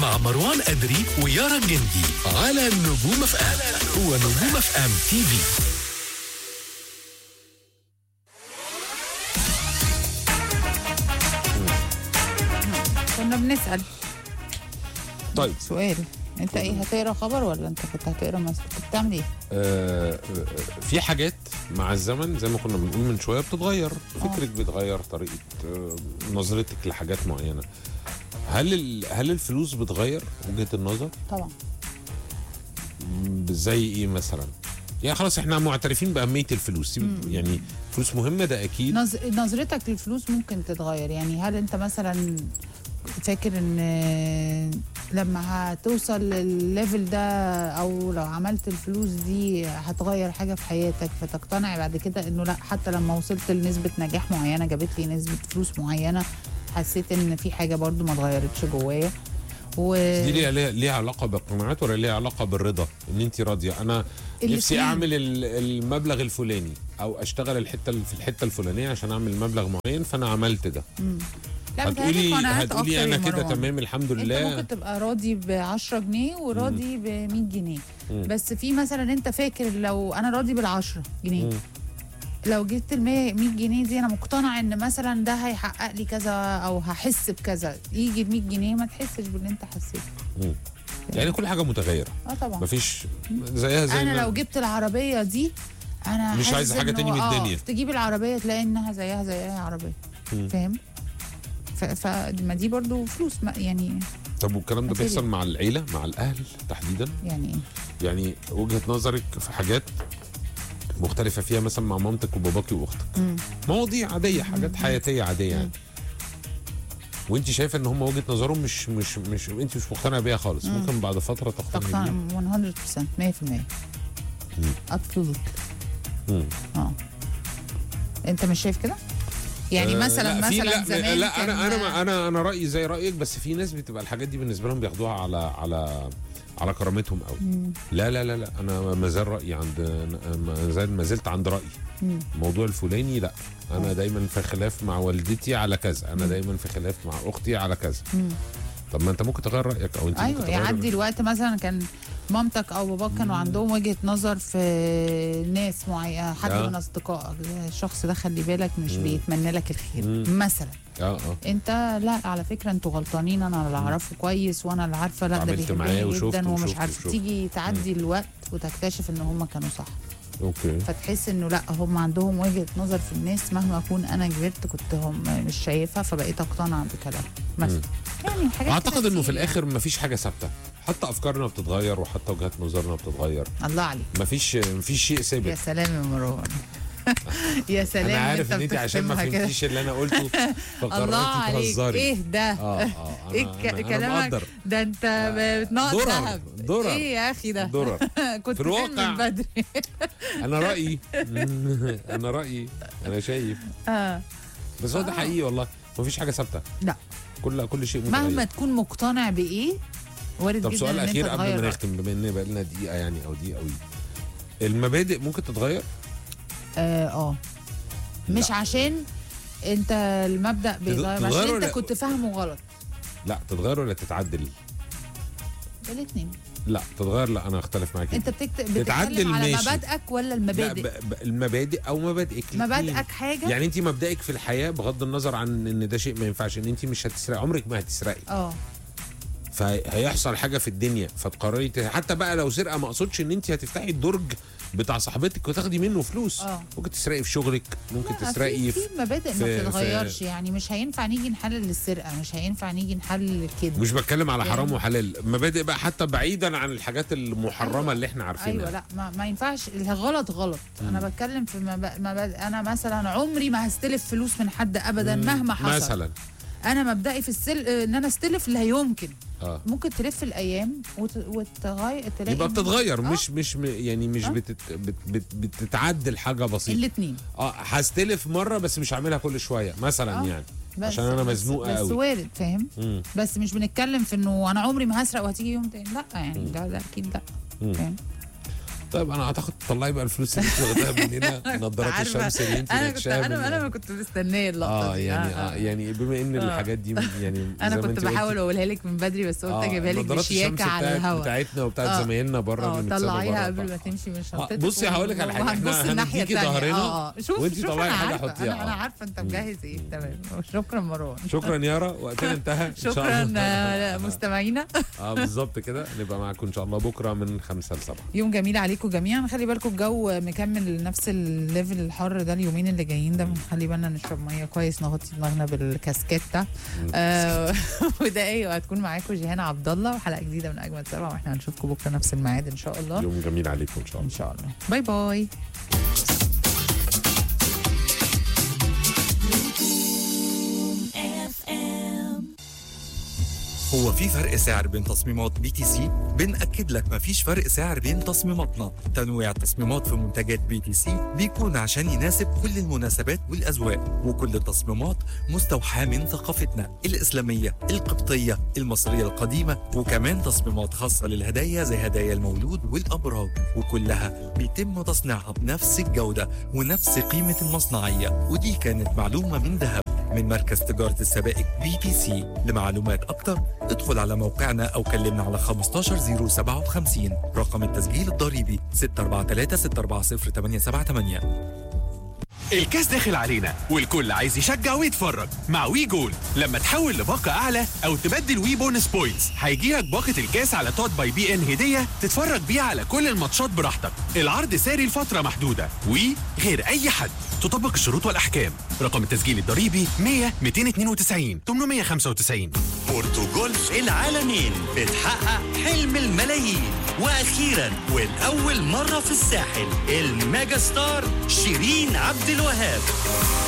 مع مروان أدري ويارا الجندي على نجوم اف ام هو نجوم اف ام تي في كنا بنسأل طيب سؤال انت ايه هتقرا خبر ولا انت كنت هتقرا مثلا كنت بتعمل ايه؟ آه آه، في حاجات مع الزمن زي ما كنا بنقول من شويه بتتغير فكرك بيتغير طريقه آه، نظرتك لحاجات معينه هل ال- هل الفلوس بتغير وجهه النظر طبعا م، زي ايه مثلا يعني خلاص احنا معترفين باهميه الفلوس يعني فلوس مهمه ده اكيد نظ... نظرتك للفلوس ممكن تتغير يعني هل انت مثلا فاكر ان لما هتوصل للليفل ده او لو عملت الفلوس دي هتغير حاجه في حياتك فتقتنع بعد كده انه لا حتى لما وصلت لنسبه نجاح معينه جابت لي نسبه فلوس معينه حسيت ان في حاجه برضو ما اتغيرتش جوايا و دي ليها ليها ليها علاقه بالقناعات ولا ليها علاقه بالرضا ان انت راضيه انا نفسي الاتنين. اعمل ال- المبلغ الفلاني او اشتغل الحته في الحته الفلانيه عشان اعمل مبلغ معين فانا عملت ده لا بتهيألي هتقولي قناعات هتقولي أكتر انا يا كده مروان. تمام الحمد انت لله ممكن تبقى راضي ب 10 جنيه وراضي ب 100 جنيه مم. بس في مثلا انت فاكر لو انا راضي بال 10 جنيه مم. لو جبت ال 100 100 جنيه دي انا مقتنع ان مثلا ده هيحقق لي كذا او هحس بكذا يجي ب 100 جنيه ما تحسش باللي انت حسيته مم. يعني كل حاجه متغيره اه طبعا مفيش زيها زي انا ما- لو جبت العربيه دي انا مش حاسس عايز حاجة إنه تاني من آه، الدنيا. تجيب العربيه تلاقي انها زيها زي اي عربيه مم. فاهم ف- فما دي برضو فلوس ما يعني طب والكلام ده هتقولي. بيحصل مع العيله مع الاهل تحديدا يعني ايه يعني وجهه نظرك في حاجات مختلفه فيها مثلا مع مامتك وباباكي واختك مم. مواضيع عاديه حاجات حياتيه عاديه يعني وانت شايفه ان هم وجهه نظرهم مش مش مش انت مش مقتنعه بيها خالص ممكن بعد فتره تقتنعي تقتنع بيها 100% 100% ابسولوت مم. اه انت مش شايف كده؟ يعني آه، مثلا لا في- مثلا لا زمان لا كان- انا انا انا انا رايي زي رايك بس في ناس بتبقى الحاجات دي بالنسبه لهم بياخدوها على على على كرامتهم قوي مم. لا لا لا لا انا ما زال رايي عند ما زال ما زلت عند رايي مم. الموضوع الفلاني لا انا آه. دايما في خلاف مع والدتي على كذا انا دايما في خلاف مع اختي على كذا مم. طب ما انت ممكن تغير رايك او انت ممكن ايوه تغير يعدي الوقت مثلا كان مامتك او باباك كانوا عندهم وجهه نظر في ناس معينه حد آه. من اصدقائك الشخص ده خلي بالك مش بيتمنى لك الخير مم. مثلا اه اه انت لا على فكره انتوا غلطانين انا اللي اعرفه كويس وانا اللي عارفه لا ده عملت معاه بيحبني وشفت جدا ومش وشفت عارفه وشفت. تيجي تعدي الوقت وتكتشف ان هم كانوا صح اوكي فتحس انه لا هم عندهم وجهه نظر في الناس مهما اكون انا كبرت كنت هم مش شايفها فبقيت اقتنع بكلام مثلا يعني حاجات اعتقد كده انه في كتير الاخر ما فيش حاجه ثابته حتى افكارنا بتتغير وحتى وجهات نظرنا بتتغير يعني. الله عليك ما فيش ما فيش شيء يا ثابت سلام يا مروان يا سلام انا عارف ان انت عشان ما بتختمها كده. فهمتيش اللي انا قلته الله فقررتي عليك تهزري ايه ده اه اه ايه انا, ك- أنا, أنا كلامك مقدر ده انت بتنقط درر، ذهب درر. ايه يا اخي ده درر. كنت في فين الواقع. من بدري انا رايي انا رايي انا شايف آه. بس هو ده حقيقي والله ما فيش حاجه ثابته لا كل كل شيء متغير مهما تكون مقتنع بايه وارد طب جدا سؤال ان انت اخير قبل تغير ما رأيك. نختم بما ان بقى لنا دقيقه يعني او دقيقه قوي المبادئ ممكن تتغير اه اه مش لا. عشان انت المبدا بيتغير تتغير عشان انت ولا- كنت فاهمه غلط لا تتغير ولا تتعدل الاثنين لا تتغير لا انا اختلف معاك انت بتكتب تتعدل بتتكلم على ماشي. مبادئك ولا لا المبادئ ب... ب... المبادئ او مبادئك الاتنين. مبادئك حاجه يعني انت مبدئك في الحياه بغض النظر عن ان ده شيء ما ينفعش ان انت مش هتسرقي عمرك ما هتسرقي اه فهيحصل حاجه في الدنيا فتقرري ت- حتى بقى لو سرقه ما اقصدش ان انت هتفتحي الدرج بتاع صاحبتك وتاخدي منه فلوس اه ممكن تسرقي في شغلك ممكن لا، تسرقي في, في في مبادئ في- ما بتتغيرش في- يعني مش هينفع نيجي نحلل السرقه مش هينفع نيجي نحلل الكذب مش بتكلم على يعني- حرام وحلال مبادئ بقى حتى بعيدا عن الحاجات المحرمه أيوة. اللي احنا عارفينها ايوه لا ما, ما ينفعش الغلط غلط انا بتكلم في مب- مبادئ انا مثلا عمري ما هستلف فلوس من حد ابدا مهما حصل مثلا انا مبدئي في السل ان انا استلف لا يمكن اه ممكن تلف الايام وت... وتغير تلاقي يبقى بتتغير آه. مش مش م- يعني مش آه. بتت بت بت بتتعدل حاجه بسيطه الاثنين اه هستلف مره بس مش هعملها كل شويه مثلا آه. يعني بس عشان انا بس- مزنوقه بس قوي وارد فاهم مم. بس مش بنتكلم في انه انا عمري ما هسرق وهتيجي يوم تاني لا يعني ده, ده اكيد لا مم. فاهم طيب انا اعتقد تطلعي بقى الفلوس اللي انت واخداها مننا نظارات عارفة، الشمس اللي انت انا كنت ناتشاها انا انا مننا. كنت مستنيه اللقطه اه دي يعني اه يعني بما ان آه. الحاجات دي يعني انا زي ما كنت انت قلتي، بحاول اقولها لك من بدري بس قلت آه، اجيبها لك نظارات الشمس بشياكه على بتاعت- الهواء بتاعتنا وبتاعت آه. زمايلنا بره اه اللي بنكسبها طلعيها بره قبل طبعاً. ما تمشي من آه، شنطتك بصي هقول لك على حاجة، وهنبص إحنا الناحيه هنديكي الثانيه ظهرنا اه اه شوف وانتي شوف طلعي انا حاجة عارفه حطيها، انا, أنا آه. عارفه انت مجهز ايه تمام شكرا مروان شكرا يارا وقتنا انتهى إن شاء شكرا الله. آه، مستمعينا اه بالظبط كده نبقى معاكم ان شاء الله بكره من 5 ل 7 يوم جميل عليكم جميعا خلي بالكم الجو مكمل نفس الليفل الحر ده اليومين اللي جايين ده خلي بالنا نشرب ميه كويس نغطي دماغنا بالكاسكيتا آه وده ايه وهتكون معاكم جيهان عبد الله وحلقه جديده من اجمل سبعه واحنا هنشوفكم بكره نفس الميعاد ان شاء الله يوم جميل عليكم ان شاء ان الله شاء الله باي باي هو في فرق سعر بين تصميمات بي تي سي؟ بنأكد لك مفيش فرق سعر بين تصميماتنا، تنويع التصميمات في منتجات بي تي سي بيكون عشان يناسب كل المناسبات والأذواق، وكل التصميمات مستوحاة من ثقافتنا الإسلامية، القبطية، المصرية القديمة، وكمان تصميمات خاصة للهدايا زي هدايا المولود والأبراج، وكلها بيتم تصنيعها بنفس الجودة ونفس قيمة المصنعية، ودي كانت معلومة من ذهب من مركز تجارة السبائك بي تي سي لمعلومات أكتر ادخل على موقعنا أو كلمنا على 15057 رقم التسجيل الضريبي 643 الكاس داخل علينا والكل عايز يشجع ويتفرج مع وي جول لما تحول لباقة أعلى أو تبدل وي بونس بوينتس هيجيلك باقة الكاس على توت باي بي إن هدية تتفرج بيها على كل الماتشات براحتك العرض ساري لفترة محدودة وي غير أي حد تطبق الشروط والأحكام رقم التسجيل الضريبي 100 292 895 بورتوجولف العالمين بتحقق حلم الملايين واخيرا والاول مره في الساحل الميجا ستار شيرين عبد الوهاب